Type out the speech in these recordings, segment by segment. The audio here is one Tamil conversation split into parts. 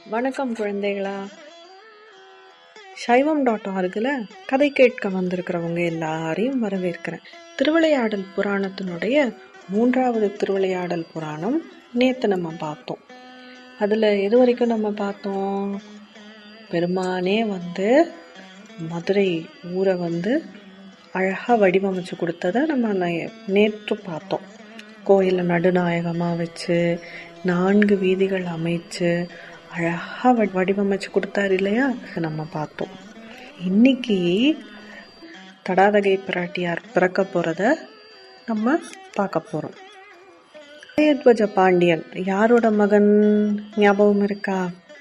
வணக்கம் குழந்தைகளா சைவம் டாட் ஆர்கில் கதை கேட்க வந்திருக்கிறவங்க எல்லாரையும் வரவேற்கிறேன் திருவிளையாடல் புராணத்தினுடைய மூன்றாவது திருவிளையாடல் புராணம் நேற்று நம்ம பார்த்தோம் அதில் எது வரைக்கும் நம்ம பார்த்தோம் பெருமானே வந்து மதுரை ஊரை வந்து அழகாக வடிவமைச்சு கொடுத்ததை நம்ம நே- நேற்று பார்த்தோம் கோயிலை நடுநாயகமாக வச்சு நான்கு வீதிகள் அமைச்சு அழகாக வடிவமைச்சு கொடுத்தாரு இல்லையா அதை நம்ம பார்த்தோம் இன்னைக்கு தடாதகை பிராட்டியார் பிறக்க போகிறத நம்ம பார்க்க போகிறோம் ஜெயத்வஜ பாண்டியன் யாரோட மகன் ஞாபகம் இருக்கா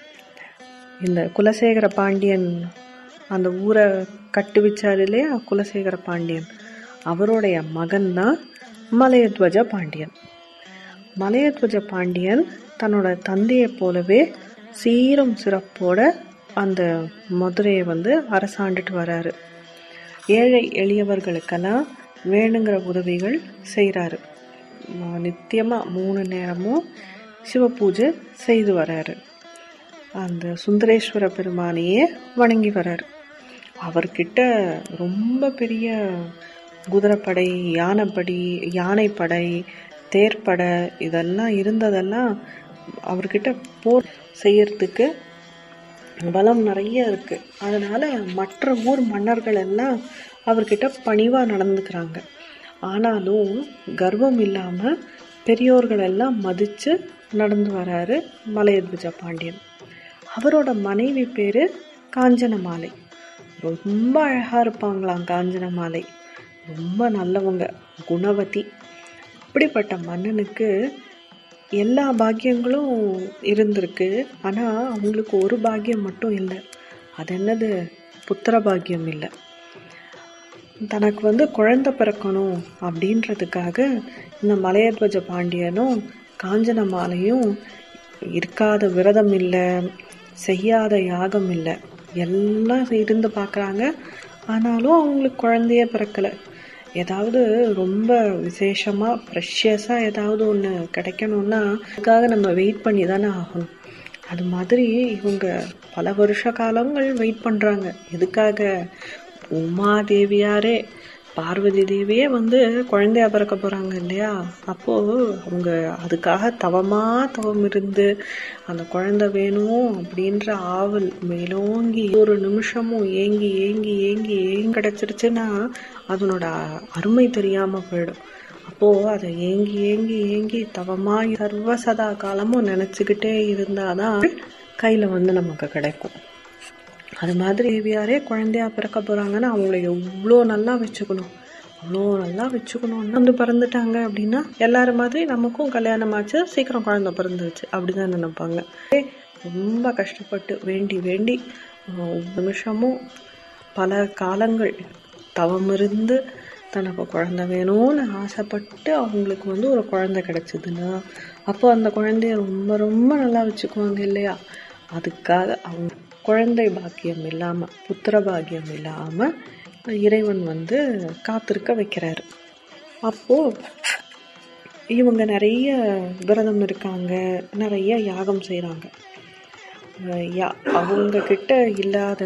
இந்த குலசேகர பாண்டியன் அந்த ஊரை கட்டுவிச்சார் இல்லையா குலசேகர பாண்டியன் அவருடைய மகன் தான் மலையத்வஜ பாண்டியன் மலையத்வஜ பாண்டியன் தன்னோட தந்தையைப் போலவே சீரும் சிறப்போட அந்த மதுரையை வந்து அரசாண்டுட்டு வராரு ஏழை எளியவர்களுக்கெல்லாம் வேணுங்கிற உதவிகள் செய்கிறாரு நித்தியமாக மூணு நேரமும் சிவபூஜை செய்து வராரு அந்த சுந்தரேஸ்வர பெருமானையே வணங்கி வராரு அவர்கிட்ட ரொம்ப பெரிய குதிரைப்படை யானைப்படி யானைப்படை தேர்ப்படை இதெல்லாம் இருந்ததெல்லாம் அவர்கிட்ட போர் செய்யறதுக்கு பலம் நிறைய இருக்கு அதனால மற்ற ஊர் மன்னர்கள் எல்லாம் அவர்கிட்ட பணிவா நடந்துக்கிறாங்க ஆனாலும் கர்வம் இல்லாம பெரியோர்கள் எல்லாம் மதிச்சு நடந்து வராரு மலையத்விஜ பாண்டியன் அவரோட மனைவி பேரு காஞ்சனமாலை ரொம்ப அழகா இருப்பாங்களாம் காஞ்சனமாலை ரொம்ப நல்லவங்க குணவதி அப்படிப்பட்ட மன்னனுக்கு எல்லா பாக்கியங்களும் இருந்திருக்கு ஆனா அவங்களுக்கு ஒரு பாக்கியம் மட்டும் இல்லை அது என்னது புத்திர பாக்கியம் இல்லை தனக்கு வந்து குழந்தை பிறக்கணும் அப்படின்றதுக்காக இந்த மலையத்வஜ பாண்டியனும் காஞ்சன மாலையும் இருக்காத விரதம் இல்லை செய்யாத யாகம் இல்லை எல்லாம் இருந்து பார்க்குறாங்க ஆனாலும் அவங்களுக்கு குழந்தையே பிறக்கலை ஏதாவது ரொம்ப விசேஷமாக ப்ரெஷியஸாக ஏதாவது ஒன்று கிடைக்கணும்னா அதுக்காக நம்ம வெயிட் பண்ணி தானே ஆகணும் அது மாதிரி இவங்க பல வருஷ காலங்கள் வெயிட் பண்ணுறாங்க எதுக்காக உமா தேவியாரே பார்வதி தேவியே வந்து குழந்தையா பிறக்க போறாங்க இல்லையா அப்போ அவங்க அதுக்காக தவமா தவம் இருந்து அந்த குழந்தை வேணும் அப்படின்ற ஆவல் மேலோங்கி ஒரு நிமிஷமும் ஏங்கி ஏங்கி ஏங்கி ஏங்கி கிடைச்சிருச்சுன்னா அதனோட அருமை தெரியாம போயிடும் அப்போ அதை ஏங்கி ஏங்கி ஏங்கி தவமா சர்வ சதா காலமும் நினைச்சுக்கிட்டே இருந்தாதான் கையில வந்து நமக்கு கிடைக்கும் அது மாதிரி தேவியாரே குழந்தையா பிறக்க போறாங்கன்னா அவங்கள எவ்வளோ நல்லா வச்சுக்கணும் அவ்வளோ நல்லா வச்சுக்கணும்னா வந்து பிறந்துட்டாங்க அப்படின்னா எல்லாரும் மாதிரி நமக்கும் கல்யாணம் ஆச்சு சீக்கிரம் குழந்தை பிறந்துருச்சு அப்படிதான் நினைப்பாங்க ஏய், ரொம்ப கஷ்டப்பட்டு வேண்டி வேண்டி அஹ், ஒரு நிமிஷமும் பல காலங்கள் தவம் இருந்து தனக்கு குழந்தை வேணும்னு ஆசைப்பட்டு அவங்களுக்கு வந்து ஒரு குழந்தை கிடைச்சதுன்னா அப்போ அந்த குழந்தைய ரொம்ப ரொம்ப நல்லா வச்சுக்குவாங்க இல்லையா அதுக்காக அவங்க குழந்தை பாக்கியம் இல்லாம புத்திர பாக்கியம் இல்லாம இறைவன் வந்து காத்திருக்க வைக்கிறாரு அப்போ இவங்க நிறைய விரதம் இருக்காங்க நிறைய யாகம் செய்றாங்க அஹ் யா- அவங்க கிட்ட இல்லாத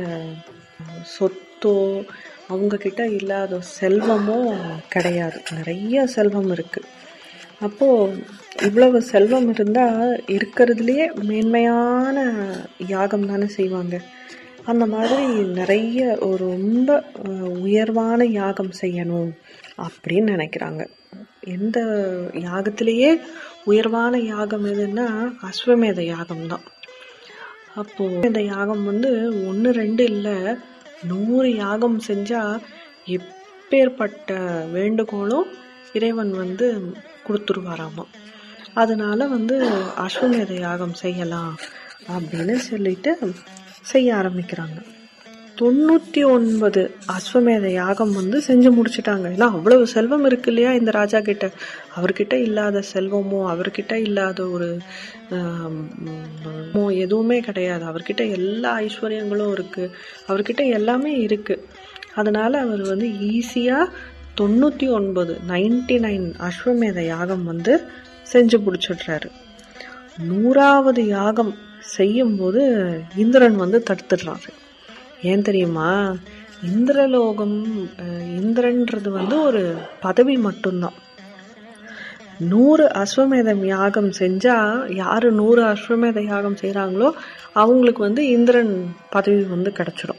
சொத்தோ அவங்க கிட்ட இல்லாத செல்வமோ கிடையாது நிறைய செல்வம் இருக்கு அப்போ இவ்வளவு செல்வம் இருந்தா இருக்கிறதுலயே மேன்மையான யாகம் தானே செய்வாங்க அந்த மாதிரி நிறைய ஒரு ரொம்ப அஹ், உயர்வான யாகம் செய்யணும் அப்படின்னு நினைக்கிறாங்க எந்த யாகத்திலேயே உயர்வான யாகம் எதுன்னா அஸ்வமேத யாகம் தான் அப்போ இந்த யாகம் வந்து ஒன்று ரெண்டு இல்லை நூறு யாகம் செஞ்சா எப்பேற்பட்ட வேண்டுகோளும் இறைவன் வந்து கொடுத்துருவாராமா அதனால வந்து அஸ்வமேத யாகம் செய்யலாம் அப்படின்னு சொல்லிட்டு செய்ய ஆரம்பிக்கிறாங்க தொண்ணூத்தி ஒன்பது அஸ்வமேத யாகம் வந்து செஞ்சு முடிச்சிட்டாங்க ஏன்னா அவ்வளவு செல்வம் இருக்கு இல்லையா இந்த ராஜா கிட்ட அவர்கிட்ட இல்லாத செல்வமோ அவர்கிட்ட இல்லாத ஒரு ஆம், உம், எதுவுமே கிடையாது அவர்கிட்ட எல்லா ஐஸ்வர்யங்களும் இருக்கு அவர்கிட்ட எல்லாமே இருக்கு அதனால அவர் வந்து ஈஸியா தொண்ணூத்தி ஒன்பது நைன்டி நைன் அஸ்வமேத யாகம் வந்து செஞ்சு முடிச்சிடுறாரு நூறாவது யாகம் செய்யும்போது இந்திரன் வந்து தடுத்துடுறாரு ஏன் தெரியுமா இந்திரலோகம் அஹ், இந்திரன்றது வந்து ஒரு பதவி மட்டும்தான் நூறு அஸ்வமேதம் யாகம் செஞ்சா யாரு நூறு அஸ்வமேத யாகம் செய்றாங்களோ அவங்களுக்கு வந்து இந்திரன் பதவி வந்து கிடைச்சிடும்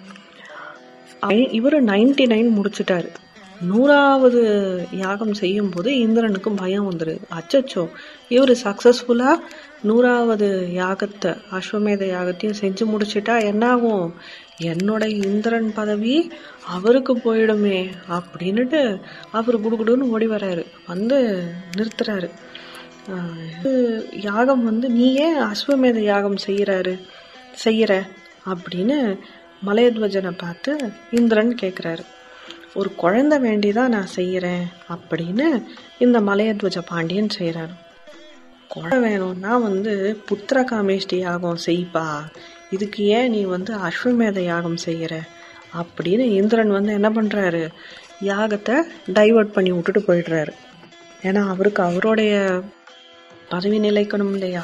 இவரு நைன்டி நைன் முடிச்சிட்டாரு நூறாவது யாகம் செய்யும் போது இந்திரனுக்கு பயம் வந்துடுது அச்சச்சோ இவர் சக்சஸ்ஃபுல்லா நூறாவது யாகத்தை அஸ்வமேத யாகத்தையும் செஞ்சு முடிச்சிட்டா என்னாகும் என்னோட இந்திரன் பதவி அவருக்கு போயிடுமே அப்படின்னுட்டு அவர் குடுகுடுன்னு ஓடி வராரு வந்து நிறுத்துறாரு ஆஹ் இது யாகம் வந்து நீ ஏன் அஸ்வமேத யாகம் செய்யறாரு செய்யற அப்படின்னு மலையத்வஜனை பார்த்து இந்திரன் கேட்குறாரு ஒரு குழந்தை வேண்டிதான் நான் செய்யறேன் அப்படின்னு இந்த மலையத்வஜ பாண்டியன் செய்யறாரு குழந்தை வேணும்னா வந்து புத்திர காமேஷ்டி யாகம் செய்ப்பா இதுக்கு ஏன் நீ வந்து அஸ்வமேத யாகம் செய்யற அப்படின்னு இந்திரன் வந்து என்ன பண்றாரு யாகத்தை டைவர்ட் பண்ணி விட்டுட்டு போயிடுறாரு ஏன்னா அவருக்கு அவருடைய பதவி நிலைக்கணும் இல்லையா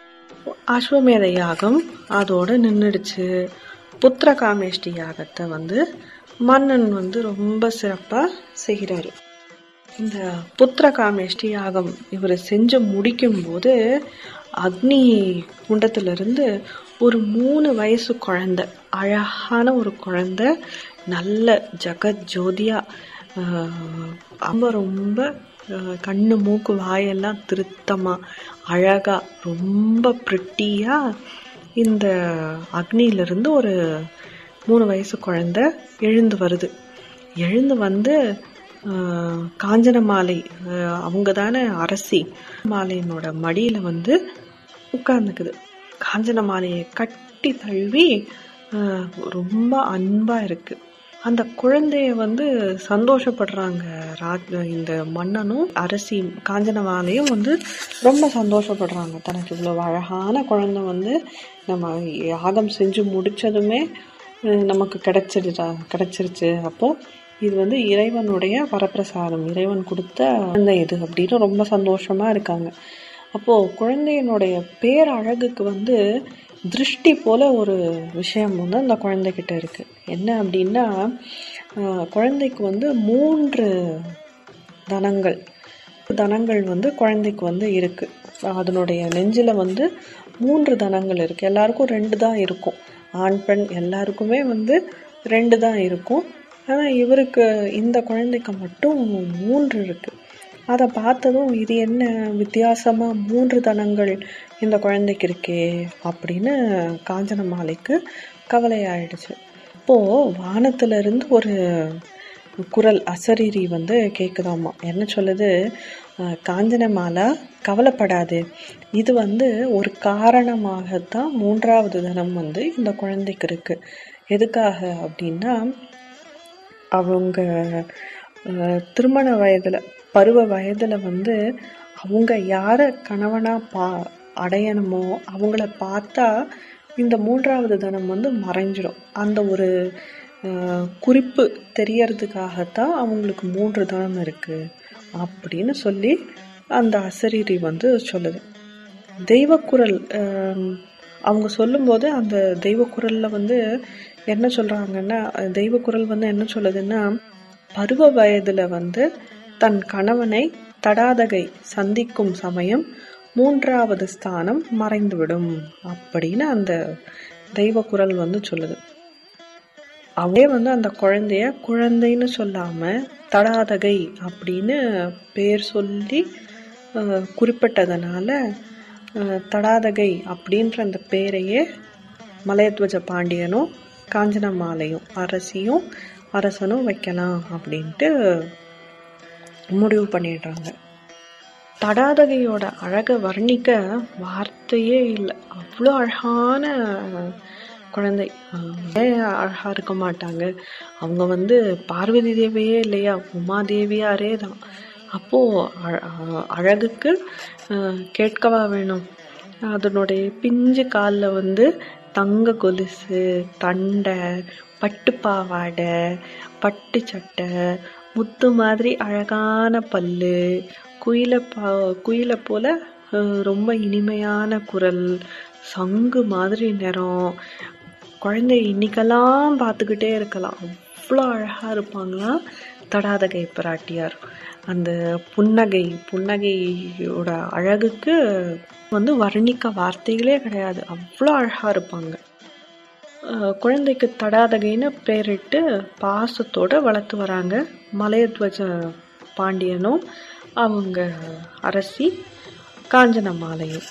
அஸ்வமேத யாகம் அதோட நின்றுடுச்சு புத்திர காமேஷ்டி யாகத்தை வந்து மன்னன் வந்து ரொம்ப சிறப்பா செய்கிறாரு இந்த புத்திர காமேஷ்டி யாகம் இவர் செஞ்சு முடிக்கும் போது அக்னி குண்டத்திலிருந்து ஒரு மூணு வயசு குழந்தை அழகான ஒரு குழந்தை நல்ல ஜெகத் ஜோதியா ஆஹ், ரொம்ப ரொம்ப ஆஹ், கண்ணு மூக்கு வாயெல்லாம் திருத்தமா அழகா ரொம்ப பிரிட்டியா இந்த அக்னியிலிருந்து ஒரு மூணு வயசு குழந்தை எழுந்து வருது எழுந்து வந்து ஆஹ், காஞ்சன மாலை ஆஹ், அவங்க தானே அரசி மாலையினோட மடியில வந்து உட்கார்ந்துக்குது காஞ்சன மாலையை கட்டி தழுவி ஆஹ், ரொம்ப அன்பா இருக்கு அந்த குழந்தைய வந்து சந்தோஷப்படுறாங்க ராஜ் இந்த மன்னனும் அரசி காஞ்சனமாலையும் வந்து ரொம்ப சந்தோஷப்படுறாங்க தனக்கு இவ்வளவு அழகான குழந்தை வந்து நம்ம யாகம் செஞ்சு முடிச்சதுமே அஹ், நமக்கு கிடைச்சிடுதா கிடைச்சிருச்சு அப்போ இது வந்து இறைவனுடைய வரப்பிரசாதம் இறைவன் கொடுத்த குழந்தை இது அப்படின்னு ரொம்ப சந்தோஷமா இருக்காங்க அப்போ குழந்தையினுடைய பேரழகுக்கு வந்து திருஷ்டி போல ஒரு விஷயம் வந்து அந்த குழந்தைகிட்ட இருக்கு என்ன அப்படின்னா ஆஹ், குழந்தைக்கு வந்து மூன்று தனங்கள் தனங்கள் வந்து குழந்தைக்கு வந்து இருக்கு அதனுடைய நெஞ்சில வந்து மூன்று தனங்கள் இருக்கு எல்லாருக்கும் ரெண்டு தான் இருக்கும் ஆண் பெண் எல்லாருக்குமே வந்து ரெண்டு தான் இருக்கும் ஆனா இவருக்கு இந்த குழந்தைக்கு மட்டும் மூன்று இருக்கு அதை பார்த்ததும் இது என்ன வித்தியாசமா மூன்று தனங்கள் இந்த குழந்தைக்கு இருக்கே அப்படின்னு காஞ்சன மாலைக்கு கவலையாயிடுச்சு அப்போ வானத்துல இருந்து ஒரு குரல் அசரீரி வந்து கேக்குதாமா என்ன சொல்லுது அஹ், காஞ்சன மாலா கவலைப்படாது இது வந்து ஒரு காரணமாகத்தான் மூன்றாவது தனம் வந்து இந்த குழந்தைக்கு இருக்கு எதுக்காக அப்படின்னா அவங்க அஹ், திருமண வயதுல பருவ வயதுல வந்து அவங்க யார கணவனா பா அடையணுமோ அவங்கள பார்த்தா இந்த மூன்றாவது தனம் வந்து மறைஞ்சிடும் அந்த ஒரு அஹ், குறிப்பு தெரியறதுக்காகத்தான் அவங்களுக்கு மூன்று தனம் இருக்கு அப்படின்னு சொல்லி அந்த அசரீரி வந்து சொல்லுது தெய்வக்குரல் ஆம், அவங்க சொல்லும்போது அந்த தெய்வக்குரல்ல வந்து என்ன சொல்றாங்கன்னா தெய்வக்குரல் வந்து என்ன சொல்லுதுன்னா பருவ வயதுல வந்து தன் கணவனை தடாதகை சந்திக்கும் சமயம் மூன்றாவது ஸ்தானம் மறைந்துவிடும் அப்படின்னு அந்த தெய்வக்குரல் வந்து சொல்லுது அவளே வந்து அந்த குழந்தைய குழந்தைன்னு சொல்லாம தடாதகை அப்படின்னு பேர் சொல்லி அஹ், குறிப்பிட்டதனால அஹ், தடாதகை அப்படின்ற அந்த பேரையே மலையத்வஜ பாண்டியனும் காஞ்சனமாலையும் அரசியும் அரசனும் வைக்கலாம் அப்படின்ட்டு முடிவு பண்ணிடுறாங்க தடாதகையோட அழகை வர்ணிக்க வார்த்தையே இல்லை அவ்வளோ அழகான குழந்தை ஆஹ் ஏன் அழகா இருக்க மாட்டாங்க அவங்க வந்து பார்வதி தேவியே இல்லையா உமா தேவியாரே தான் அப்போ அழ- ஆஹ் அழகுக்கு ஆஹ் கேட்கவா வேணும் அதனுடைய பிஞ்சு காலில் வந்து தங்க கொலுசு தண்டை பட்டு பாவாடை பட்டு சட்டை முத்து மாதிரி அழகான பல்லு குயிலை பா குயிலை போல அஹ் ரொம்ப இனிமையான குரல் சங்கு மாதிரி நிறம் குழந்தை இன்னைக்கெல்லாம் பார்த்துக்கிட்டே இருக்கலாம் அவ்வளோ அழகா இருப்பாங்களாம் தடாதகை பிராட்டியார் அந்த புன்னகை புன்னகையோட அழகுக்கு வந்து வர்ணிக்க வார்த்தைகளே கிடையாது அவ்வளோ அழகா இருப்பாங்க அஹ் குழந்தைக்கு தடாதகைன்னு பேரிட்டு பாசத்தோட வளர்த்து வராங்க மலையத்வஜ பாண்டியனும் அவங்க அரசி காஞ்சனமாலையும்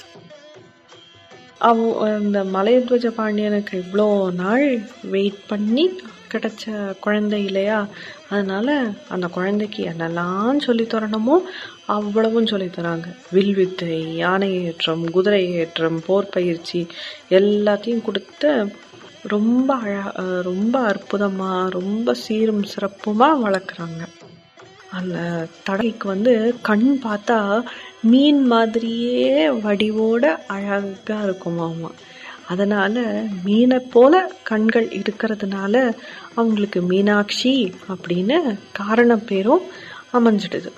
அவ இந்த மலையத்வஜ பாண்டியனுக்கு இவ்வளோ நாள் வெயிட் பண்ணி கிடைச்ச குழந்தை இல்லையா அதனால அந்த குழந்தைக்கு என்னெல்லாம் சொல்லி தரணுமோ அவ்வளவும் சொல்லி தராங்க வில்வித்தை யானை ஏற்றம் குதிரை ஏற்றம் போர் பயிற்சி எல்லாத்தையும் கொடுத்து ரொம்ப அழ அஹ் ரொம்ப அற்புதமா ரொம்ப சீரும் சிறப்புமா வளர்க்குறாங்க அந்த தடைக்கு வந்து கண் பார்த்தா மீன் மாதிரியே வடிவோட அழகா இருக்குமாமா அதனால மீனை போல கண்கள் இருக்கிறதுனால அவங்களுக்கு மீனாட்சி அப்படின்னு காரண பேரும் அமைஞ்சிடுது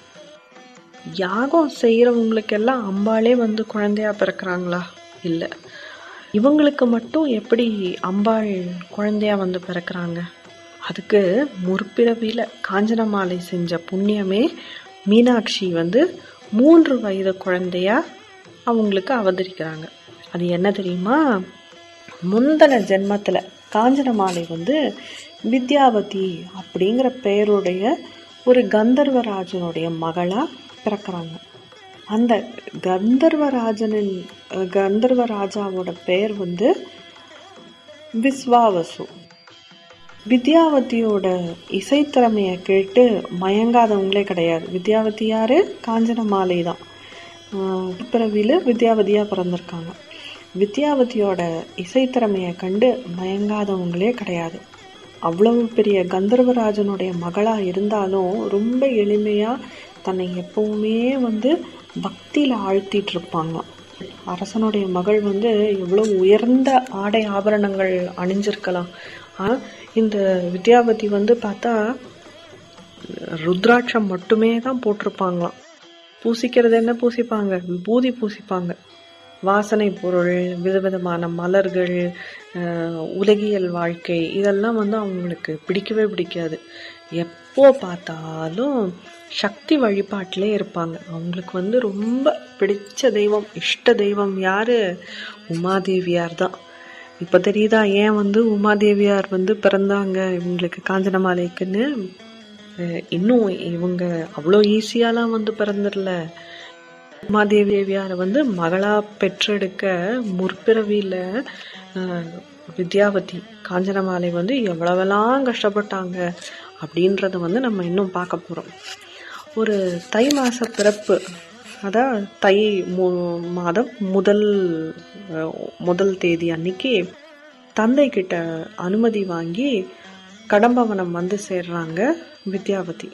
யாகம் செய்யறவங்களுக்கெல்லாம் அம்பாளே வந்து குழந்தையா பிறக்கிறாங்களா இல்லை இவங்களுக்கு மட்டும் எப்படி அம்பாள் குழந்தையா வந்து பிறக்கிறாங்க அதுக்கு முற்பிறவியில காஞ்சனமாலை செஞ்ச புண்ணியமே மீனாட்சி வந்து மூன்று வயது குழந்தையா அவங்களுக்கு அவதரிக்கிறாங்க அது என்ன தெரியுமா முந்தின ஜென்மத்துல காஞ்சனமாலை வந்து வித்யாவதி அப்படிங்கிற பெயருடைய ஒரு கந்தர்வராஜனுடைய மகளா பிறக்கிறாங்க அந்த கந்தர்வராஜனின் அஹ், கந்தர்வராஜாவோட பெயர் வந்து விஸ்வாவசு வித்யாவதியோட இசைத்திறமைய கேட்டு மயங்காதவங்களே கிடையாது வித்யாவதி யாரு காஞ்சனமாலை தான் பிறவியில் வித்யாவதியா பிறந்திருக்காங்க வித்யாவதியோட இசைத்திறமைய கண்டு மயங்காதவங்களே கிடையாது அவ்வளவு பெரிய கந்தர்வராஜனுடைய மகளா இருந்தாலும் ரொம்ப எளிமையா தன்னை எப்பவுமே வந்து பக்தியில ஆழ்த்திட்டு இருப்பாங்க அரசனுடைய மகள் வந்து எவ்வளவு உயர்ந்த ஆடை ஆபரணங்கள் அணிஞ்சிருக்கலாம் ஆனா இந்த வித்யாவதி வந்து பார்த்தா ருத்ராட்சம் மட்டுமே தான் போட்டிருப்பாங்களாம் பூசிக்கிறது என்ன பூசிப்பாங்க விபூதி பூசிப்பாங்க வாசனை பொருள் விதவிதமான மலர்கள் அஹ், உலகியல் வாழ்க்கை இதெல்லாம் வந்து அவங்களுக்கு பிடிக்கவே பிடிக்காது எப்போ பார்த்தாலும் சக்தி வழிபாட்டிலே இருப்பாங்க அவங்களுக்கு வந்து ரொம்ப பிடிச்ச தெய்வம் இஷ்ட தெய்வம் யாரு உமாதேவியார் தான் இப்ப தெரியுதா ஏன் வந்து உமாதேவியார் வந்து பிறந்தாங்க இவங்களுக்கு காஞ்சனமாலைக்குன்னு அஹ் இன்னும் இவங்க அவ்வளோ ஈஸியாலாம் வந்து பிறந்துடல உமாதேவி தேவியாரை வந்து மகளா பெற்றெடுக்க முற்பிறவியில அஹ், வித்யாவதி காஞ்சனமாலை வந்து எவ்வளவெல்லாம் கஷ்டப்பட்டாங்க அப்படின்றத வந்து நம்ம இன்னும் பார்க்க போறோம் ஒரு தை மாச பிறப்பு அதான் தை மு- மாதம் முதல் அஹ், முதல் தேதி அன்னைக்கு தந்தை கிட்ட அனுமதி வாங்கி கடம்பவனம் வந்து சேர்றாங்க வித்யாவதி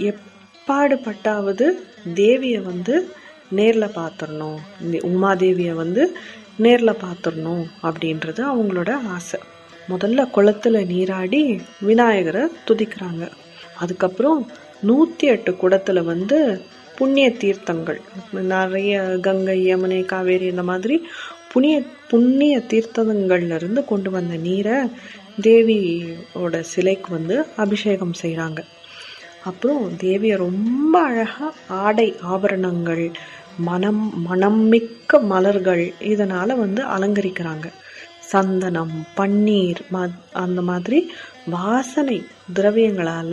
எப்பாடுபட்டாவது தேவிய வந்து நேர்ல பார்த்துடணும் இந்த உமாதேவிய வந்து நேர்ல பார்த்துடணும் அப்படின்றது அவங்களோட ஆசை முதல்ல குளத்துல நீராடி விநாயகரை துதிக்கிறாங்க அதுக்கப்புறம் நூத்தி எட்டு குடத்துல வந்து புண்ணிய தீர்த்தங்கள் நிறைய கங்கை யமுனை காவேரி இந்த மாதிரி புண்ணிய புண்ணிய தீர்த்தங்கள்ல இருந்து கொண்டு வந்த நீரை தேவியோட சிலைக்கு வந்து அபிஷேகம் செய்றாங்க அப்புறம் தேவிய ரொம்ப அழகா ஆடை ஆபரணங்கள் மனம் மனம் மிக்க மலர்கள் இதனால வந்து அலங்கரிக்கிறாங்க சந்தனம் பன்னீர் ம- அந்த மாதிரி வாசனை திரவியங்களால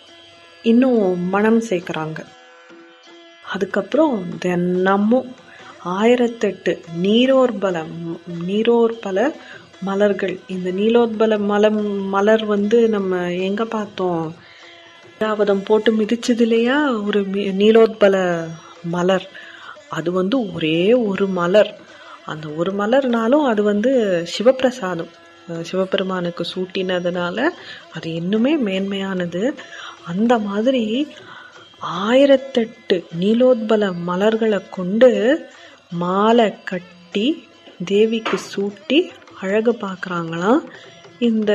இன்னும் மனம் சேர்க்கறாங்க அதுக்கப்புறம் தினமும் ஆயிரத்தெட்டு நீரோர்பல நீரோர்பல மலர்கள் இந்த நீலோத்பல மலம் மலர் வந்து நம்ம எங்க பார்த்தோம் ஐராவதம் போட்டு மிதிச்சது இல்லையா ஒரு மி- நீலோத்பல மலர் அது வந்து ஒரே ஒரு மலர் அந்த ஒரு மலர்னாலும் அது வந்து சிவப்பிரசாதம் அஹ் சிவபெருமானுக்கு சூட்டினதுனால அது இன்னுமே மேன்மையானது அந்த மாதிரி ஆயிரத்தெட்டு நீலோத்பல மலர்களை கொண்டு மாலை கட்டி தேவிக்கு சூட்டி அழகு பார்க்கறாங்களாம் இந்த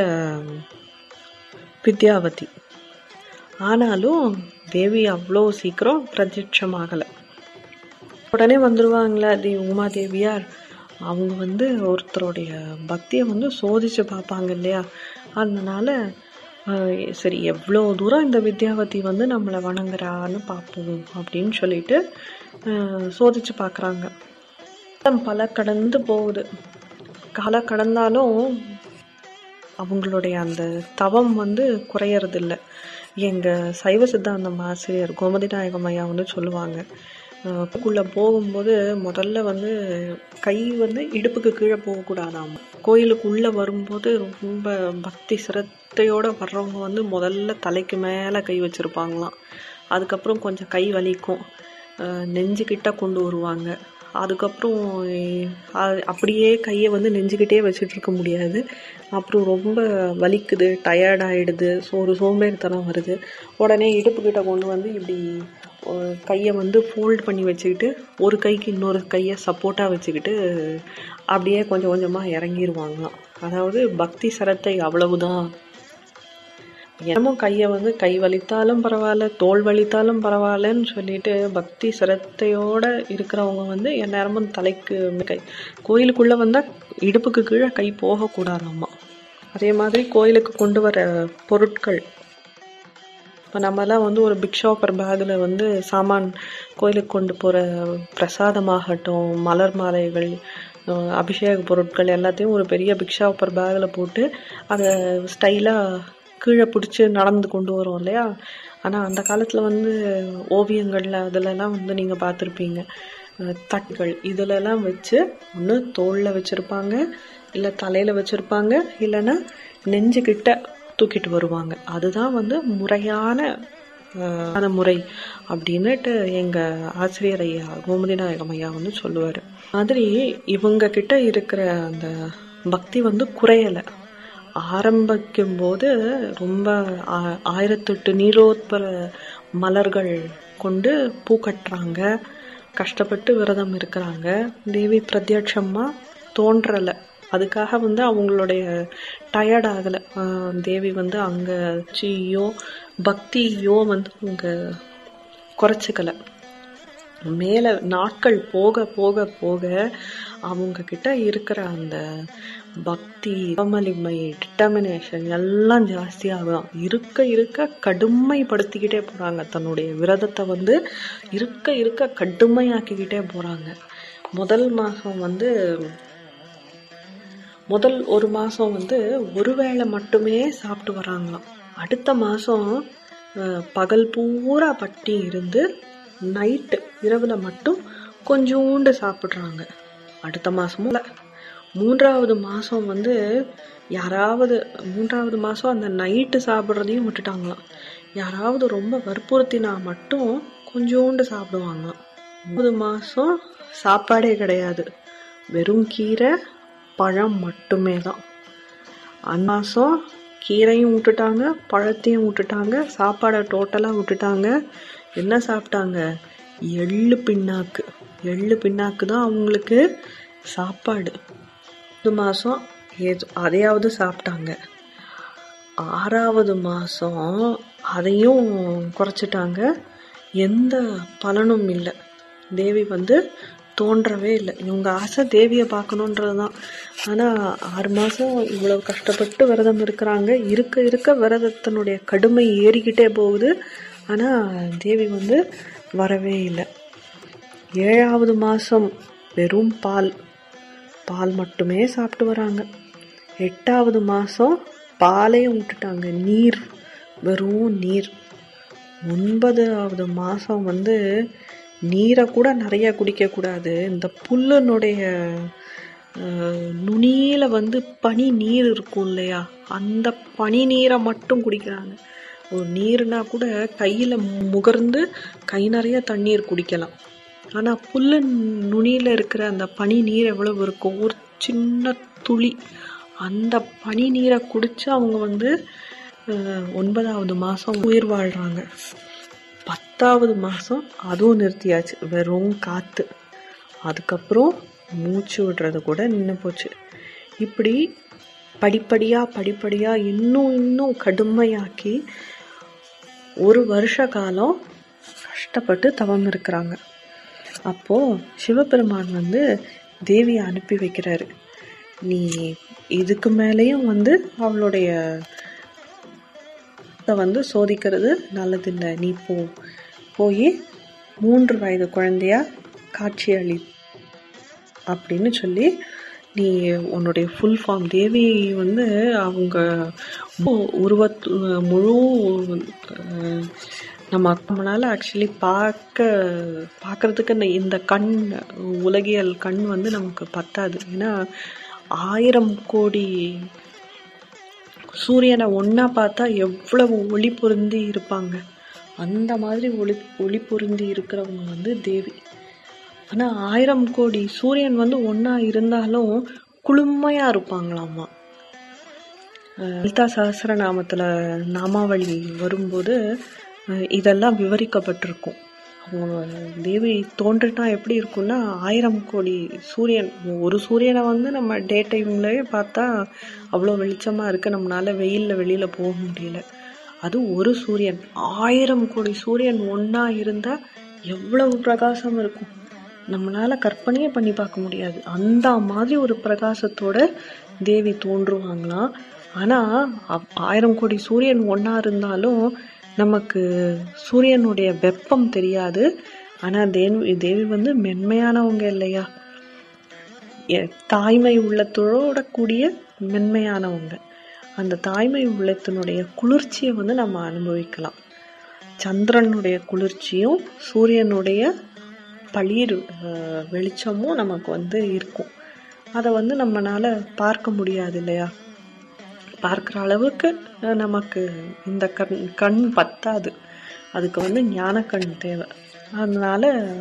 வித்யாவதி ஆனாலும் தேவி அவ்வளோ சீக்கிரம் பிரத்யட்சமாகல உடனே வந்துருவாங்களா தி உமாதேவியார் அவங்க வந்து ஒருத்தருடைய பக்தியை வந்து சோதிச்சு பார்ப்பாங்க இல்லையா அதனால ஆஹ், சரி எவ்வளோ தூரம் இந்த வித்யாவதி வந்து நம்மளை வணங்குறான்னு பார்ப்போம் அப்படின்னு சொல்லிட்டு ஆஹ், சோதிச்சு பார்க்குறாங்க பல கடந்து போகுது கால கடந்தாலும் அவங்களுடைய அந்த தவம் வந்து குறையறது இல்ல எங்க சைவ சித்தாந்தம் ஆசிரியர் கோமதி நாயகம் ஐயா வந்து சொல்லுவாங்க அஹ் கோயிலுக்குள்ள போகும்போது முதல்ல வந்து கை வந்து இடுப்புக்கு கீழே போகக்கூடாதாம் கோயிலுக்குள்ள வரும்போது ரொம்ப பக்தி சிரத்தையோட வர்றவங்க வந்து முதல்ல தலைக்கு மேல கை வச்சிருப்பாங்களாம் அதுக்கப்புறம் கொஞ்சம் கை வலிக்கும் அஹ் நெஞ்சுக்கிட்ட கொண்டு வருவாங்க அதுக்கப்புறம் அஹ் அப்படியே கையை வந்து நெஞ்சுக்கிட்டே வச்சுட்டு இருக்க முடியாது அப்புறம் ரொம்ப வலிக்குது டயர்ட் ஆயிடுது ஸோ ஒரு சோம்பேறித்தனம் வருது உடனே இடுப்புக்கிட்ட கொண்டு வந்து இப்படி அஹ் கையை வந்து ஃபோல்ட் பண்ணி வச்சுக்கிட்டு ஒரு கைக்கு இன்னொரு கையை சப்போர்ட்டாக வச்சுக்கிட்டு அப்படியே கொஞ்சம் கொஞ்சமாக இறங்கிருவாங்களாம் அதாவது பக்தி சிரத்தை அவ்வளவுதான் என்னமும் கையை வந்து கை வலித்தாலும் பரவாயில்ல தோல் வலித்தாலும் பரவாயில்லன்னு சொல்லிட்டு பக்தி சிரத்தையோட இருக்கிறவங்க வந்து எந்நேரமும் தலைக்கு மே- கை கோயிலுக்குள்ள வந்தா இடுப்புக்கு கீழே கை போகக்கூடாதாம்மா அதே மாதிரி கோயிலுக்கு கொண்டு வர பொருட்கள் இப்போ நம்மலாம் வந்து ஒரு பிக் ஷாப்பர் பேக்கில் வந்து சாமான் கோயிலுக்கு கொண்டு போகிற பிரசாதமாகட்டும் மலர் மாலைகள் அஹ் அபிஷேக பொருட்கள் எல்லாத்தையும் ஒரு பெரிய பிக் ஷாப்பர் பேக்கில் போட்டு அதை ஸ்டைலாக கீழே பிடிச்சி நடந்து கொண்டு வரோம் இல்லையா ஆனால் அந்த காலத்தில் வந்து ஓவியங்களில் அதுலலாம் வந்து நீங்கள் பார்த்துருப்பீங்க அஹ் தட்டுகள் இதுலலாம் வச்சு ஒன்று தோளில் வச்சுருப்பாங்க இல்லை தலையில் வச்சுருப்பாங்க இல்லைன்னா நெஞ்சுக்கிட்ட தூக்கிட்டு வருவாங்க அதுதான் வந்து முறையான ஆஹ், அந்த முறை அப்படின்னுட்டு எங்க ஆசிரியர் ஐயா கோமதி நாயகம் ஐயா வந்து சொல்லுவாரு மாதிரி இவங்க கிட்ட இருக்கிற அந்த பக்தி வந்து குறையல ஆரம்பிக்கும் போது ரொம்ப ஆ- ஆயிரத்தெட்டு நீரோத்பல மலர்கள் கொண்டு பூ கட்டுறாங்க கஷ்டப்பட்டு விரதம் இருக்கிறாங்க தேவி பிரத்யட்சமா தோன்றல அதுக்காக வந்து அவங்களுடைய டயர்ட் ஆகல ஆஹ் தேவி வந்து அங்க சியோ பக்தியோ வந்து அவங்க குறைச்சிக்கல மேல நாட்கள் போக போக போக அவங்க கிட்ட இருக்கிற அந்த பக்தி வலிமை டிட்டர்மினேஷன் எல்லாம் ஜாஸ்தியாகும் இருக்க இருக்க கடுமைப்படுத்திக்கிட்டே போறாங்க தன்னுடைய விரதத்தை வந்து இருக்க இருக்க கடுமையாக்கிக்கிட்டே போறாங்க முதல் மாசம் வந்து முதல் ஒரு மாசம் வந்து ஒரு வேளை மட்டுமே சாப்பிட்டு வராங்களாம் அடுத்த மாசம் அஹ், பகல் பூரா பட்டி இருந்து நைட்டு இரவுல மட்டும் கொஞ்சோண்டு சாப்பிடுறாங்க அடுத்த மாசமும் இல்ல. மூன்றாவது மாசம் வந்து யாராவது மூன்றாவது மாசம் அந்த நைட்டு சாப்பிட்றதையும் விட்டுட்டாங்களாம் யாராவது ரொம்ப வற்புறுத்தினா மட்டும் கொஞ்சோண்டு சாப்பிடுவாங்களாம் மூணு மாசம் சாப்பாடே கிடையாது வெறும் கீரை பழம் மட்டுமே தான் அந்த மாசம் கீரையும் விட்டுட்டாங்க பழத்தையும் விட்டுட்டாங்க சாப்பாடை டோட்டலாக விட்டுட்டாங்க என்ன சாப்பிட்டாங்க எள்ளு பிண்ணாக்கு எள்ளு பிண்ணாக்கு தான் அவங்களுக்கு சாப்பாடு ஒரு மாதம் ஏதோ அதையாவது சாப்பிட்டாங்க ஆறாவது மாதம் அதையும் குறைச்சிட்டாங்க எந்த பலனும் இல்லை தேவி வந்து தோன்றவே இல்லை இவங்க ஆசை தேவியை பார்க்கணுன்றது தான் ஆனால் ஆறு மாதம் இவ்வளவு கஷ்டப்பட்டு விரதம் இருக்கிறாங்க இருக்க இருக்க விரதத்தினுடைய கடுமை ஏறிக்கிட்டே போகுது ஆனால் தேவி வந்து வரவே இல்லை ஏழாவது மாதம் வெறும் பால் பால் மட்டுமே சாப்பிட்டு வராங்க எட்டாவது மாதம் பாலையும் விட்டுட்டாங்க நீர் வெறும் நீர் ஒன்பதாவது மாதம் வந்து நீரை கூட நிறைய குடிக்கக்கூடாது இந்த புல்லுனுடைய அஹ், நுனியில வந்து பனி நீர் இருக்கும் இல்லையா அந்த பனி நீரை மட்டும் குடிக்கிறாங்க ஒரு நீர்னா கூட கையில முகர்ந்து கை நிறைய தண்ணீர் குடிக்கலாம் ஆனா புல்லு நுனியில இருக்கிற அந்த பனி நீர் எவ்வளவு இருக்கும் ஒரு சின்ன துளி அந்த பனி நீரை குடிச்சு அவங்க வந்து அஹ், ஒன்பதாவது மாசம் உயிர் வாழ்றாங்க பத்தாவது மாசம் அதுவும் நிறுத்தியாச்சு வெறும் காத்து அதுக்கப்புறம் மூச்சு விடுறது கூட நின்று போச்சு இப்படி படிப்படியா படிப்படியா இன்னும் இன்னும் கடுமையாக்கி ஒரு வருஷ காலம் கஷ்டப்பட்டு தவம் இருக்கிறாங்க அப்போ சிவபெருமான் வந்து தேவியை அனுப்பி வைக்கிறாரு நீ இதுக்கு மேலேயும் வந்து அவளுடைய இதை வந்து சோதிக்கிறது நல்லதில்லை நீ போ போய் மூன்று வயது குழந்தையா காட்சி அளி அப்படின்னு சொல்லி நீ உன்னுடைய ஃபுல் ஃபார்ம் தேவி வந்து அவங்க மு- உருவத் முழு அஹ், நம்ம நம்மளால ஆக்சுவலி பார்க்க பார்க்கறதுக்கு இந்த- இந்த கண் உலகியல் கண் வந்து நமக்கு பத்தாது ஏன்னா ஆயிரம் கோடி சூரியனை ஒன்றா பார்த்தா எவ்வளவு ஒளி பொருந்தி இருப்பாங்க அந்த மாதிரி ஒளி ஒளி பொருந்தி இருக்கிறவங்க வந்து தேவி ஆனால் ஆயிரம் கோடி சூரியன் வந்து ஒன்றா இருந்தாலும் குளுமையாக இருப்பாங்களாமா அஹ் லலிதா சஹஸ்ரநாமத்தில் நாமாவளி வரும்போது அஹ் இதெல்லாம் விவரிக்கப்பட்டிருக்கும் அவங்க தேவி தோன்றினா எப்படி இருக்கும்னா ஆயிரம் கோடி சூரியன் ஒரு சூரியனை வந்து நம்ம டே டைம்லயே பார்த்தா அவ்வளோ வெளிச்சமாக இருக்கு நம்மளால வெயிலில் வெளியில் போக முடியல அது ஒரு சூரியன் ஆயிரம் கோடி சூரியன் ஒன்றா இருந்தால் எவ்வளவு பிரகாசம் இருக்கும் நம்மளால கற்பனையே பண்ணி பார்க்க முடியாது அந்த மாதிரி ஒரு பிரகாசத்தோட தேவி தோன்றுவாங்களாம் ஆனா அப்- ஆயிரம் கோடி சூரியன் ஒண்ணா இருந்தாலும் நமக்கு சூரியனுடைய வெப்பம் தெரியாது ஆனா தேவி தேவி வந்து மென்மையானவங்க இல்லையா எ- தாய்மை உள்ளத்தோட கூடிய மென்மையானவங்க அந்த தாய்மை உள்ளத்தினுடைய குளிர்ச்சியை வந்து நம்ம அனுபவிக்கலாம் சந்திரனுடைய குளிர்ச்சியும் சூரியனுடைய பளிர் அஹ், வெளிச்சமும் நமக்கு வந்து இருக்கும் அதை வந்து நம்மனால பார்க்க முடியாது இல்லையா பார்க்குற அளவுக்கு அஹ், நமக்கு இந்த கண் கண் பத்தாது அதுக்கு வந்து ஞான கண் தேவை அதனால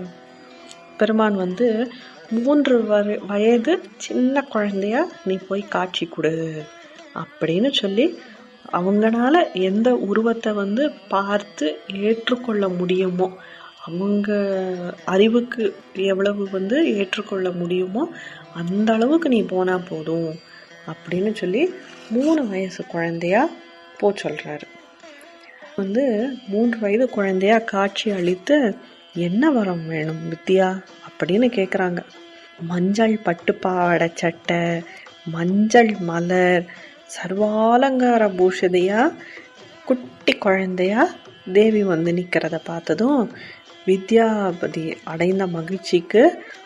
பெருமான் வந்து மூன்று வரு- வயது சின்ன குழந்தையா நீ போய் காட்சி கொடு அப்படின்னு சொல்லி அவங்கனால எந்த உருவத்தை வந்து பார்த்து ஏற்றுக்கொள்ள முடியுமோ அவங்க அறிவுக்கு எவ்வளவு வந்து ஏற்றுக்கொள்ள முடியுமோ அந்த அளவுக்கு நீ போனா போதும் அப்படின்னு சொல்லி மூணு வயசு குழந்தையா போ சொல்றாரு வந்து மூன்று வயது குழந்தையா காட்சி அளித்து என்ன வரம் வேணும் வித்யா அப்படின்னு கேக்குறாங்க மஞ்சள் பட்டு பாவாடை சட்டை மஞ்சள் மலர் சர்வாலங்கார பூஷதியா குட்டி குழந்தையா தேவி வந்து நிக்கிறத பார்த்ததும் வித்யாபதி அடைந்த மகிழ்ச்சிக்கு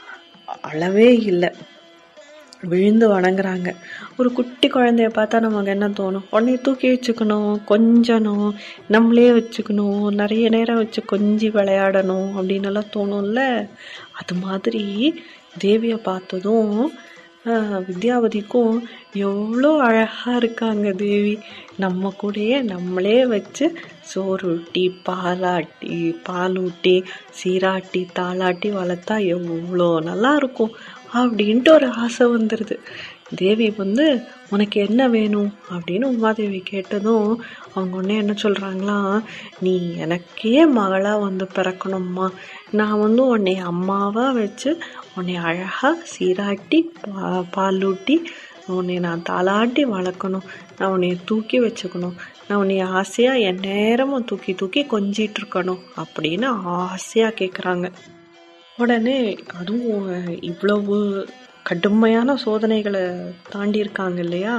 அளவே இல்லை விழுந்து வணங்குறாங்க ஒரு குட்டி குழந்தைய பார்த்தா நமக்கு என்ன தோணும் உடனே தூக்கி வச்சுக்கணும் கொஞ்சணும் நம்மளே வச்சுக்கணும் நிறைய நேரம் வச்சு கொஞ்சி விளையாடணும் அப்படின்னு எல்லாம் தோணும்ல அது மாதிரி தேவியை பார்த்ததும் ஆஹ், வித்யாவதிக்கும் எவ்வளோ அழகா இருக்காங்க தேவி நம்ம கூடயே நம்மளே வச்சு சோறு ஊட்டி பாலாட்டி பாலூட்டி சீராட்டி தாளாட்டி வளர்த்தா எவ்வளோ நல்லா இருக்கும் அப்படின்ட்டு ஒரு ஆசை வந்துடுது தேவி வந்து உனக்கு என்ன வேணும் அப்படின்னு உமாதேவி கேட்டதும் அவங்க உடனே என்ன சொல்றாங்களாம் நீ எனக்கே மகளா வந்து பிறக்கணும்மா நான் வந்து உன்னை அம்மாவா வச்சு உன்னை அழகா சீராட்டி பா பாலூட்டி உன்னை நான் தாளாட்டி வளர்க்கணும் நான் உன்னை தூக்கி வச்சுக்கணும் நான் உன்னை ஆசையா என் நேரமும் தூக்கி தூக்கி கொஞ்சிட்டு இருக்கணும் அப்படின்னு ஆசையா கேக்குறாங்க உடனே அதுவும் அஹ், இவ்வளவு கடுமையான சோதனைகளை தாண்டி இருக்காங்க இல்லையா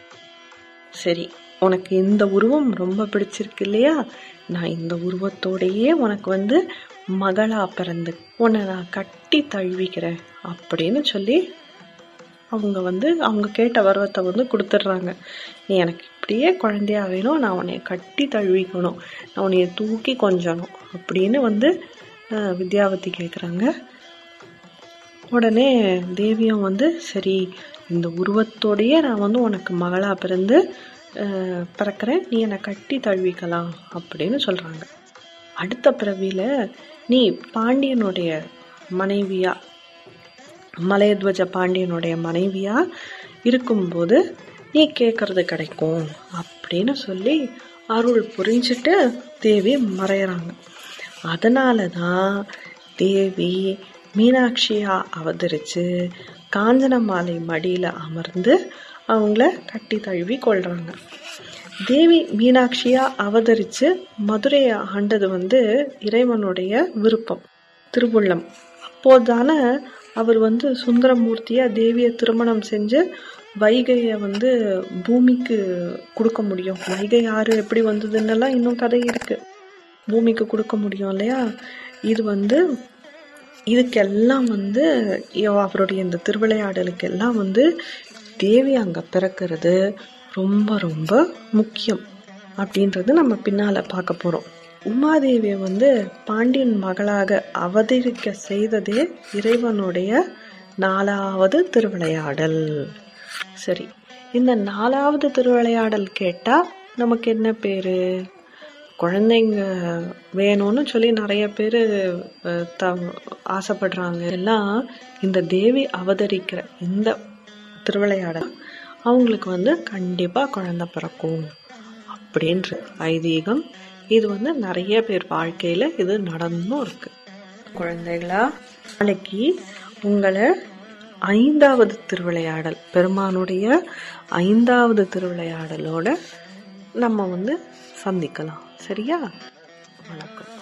சரி உனக்கு இந்த உருவம் ரொம்ப பிடிச்சிருக்கு இல்லையா நான் இந்த உருவத்தோடையே உனக்கு வந்து மகளா பிறந்து உன்னை நான் கட்டி தழுவிக்கிறேன் அப்படின்னு சொல்லி அவங்க வந்து அவங்க கேட்ட வரவத்தை வந்து கொடுத்துட்றாங்க நீ எனக்கு இப்படியே குழந்தையா வேணும் நான் உன்னைய கட்டி தழுவிக்கணும் நான் உன்னைய தூக்கி கொஞ்சணும் அப்படின்னு வந்து அஹ், வித்யாவதி கேட்குறாங்க உடனே தேவியும் வந்து சரி இந்த உருவத்தோடையே நான் வந்து உனக்கு மகளா பிறந்து அஹ், பிறக்கிறேன் நீ என்னை கட்டி தழுவிக்கலாம் அப்படின்னு சொல்றாங்க அடுத்த பிறவியில நீ பாண்டியனுடைய மனைவியா மலையத்வஜ பாண்டியனுடைய மனைவியா இருக்கும்போது நீ கேட்கறது கிடைக்கும் அப்படின்னு சொல்லி அருள் புரிஞ்சுட்டு தேவி மறையறாங்க அதனால தான் தேவி மீனாட்சியா அவதரிச்சு காஞ்சனமாலை மடியில அமர்ந்து அவங்கள கட்டி தழுவி கொள்றாங்க தேவி மீனாட்சியா அவதரிச்சு மதுரையை ஆண்டது வந்து இறைவனுடைய விருப்பம் திருவுள்ளம் அப்போதானே அவர் வந்து சுந்தரமூர்த்தியா தேவியை திருமணம் செஞ்சு வைகையை வந்து பூமிக்கு கொடுக்க முடியும் வைகை ஆறு எப்படி வந்ததுன்னெல்லாம் இன்னும் கதை இருக்கு பூமிக்கு கொடுக்க முடியும் இல்லையா இது வந்து இதுக்கெல்லாம் வந்து இவ- அவருடைய இந்த திருவிளையாடலுக்கு எல்லாம் வந்து தேவி அங்க பிறக்கிறது ரொம்ப ரொம்ப முக்கியம் அப்படின்றது நம்ம பின்னால பார்க்க போறோம் உமாதேவியை வந்து பாண்டியன் மகளாக அவதரிக்க செய்ததே இறைவனுடைய நாலாவது திருவிளையாடல் சரி இந்த நாலாவது திருவிளையாடல் கேட்டா நமக்கு என்ன பேரு குழந்தைங்க வேணும்னு சொல்லி நிறைய பேர் ஆசைப்படுறாங்க எல்லாம் இந்த தேவி அவதரிக்கிற இந்த திருவிளையாடல் அவங்களுக்கு வந்து கண்டிப்பா குழந்தை பிறக்கும் அப்படின்ற ஐதீகம் இது வந்து நிறைய பேர் வாழ்க்கையில இது நடந்தும் இருக்கு குழந்தைகளா நாளைக்கு உங்களை ஐந்தாவது திருவிளையாடல் பெருமானுடைய ஐந்தாவது திருவிளையாடலோட நம்ம வந்து சந்திக்கலாம் சரியா வணக்கம்